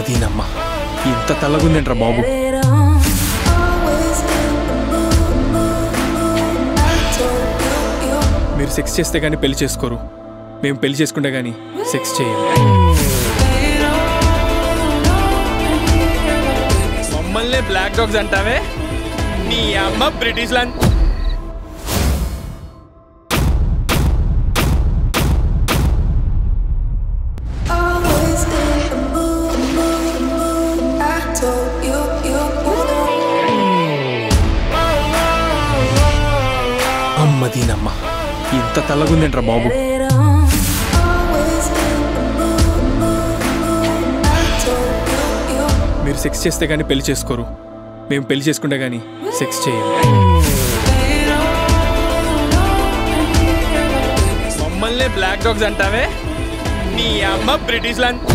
దీనమ్మ ఇంత తెల్లగుందేంట్రా బాబు మీరు సెక్స్ చేస్తే కానీ పెళ్లి చేసుకోరు మేము పెళ్లి చేసుకుంటే కానీ సెక్స్ చేయం మమ్మల్ని బ్లాక్ డాగ్స్ అంటావే నీ అమ్మ బ్రిటిష్ లా అమ్మ దీనమ్మ ఇంత తెల్లగుందేంట్రా బాబు మీరు సెక్స్ చేస్తే కానీ పెళ్లి చేసుకోరు మేము పెళ్లి చేసుకుంటే కానీ సెక్స్ చేయం మమ్మల్ని బ్లాక్ డాగ్స్ అంటావే నీ అమ్మ బ్రిటిష్ లా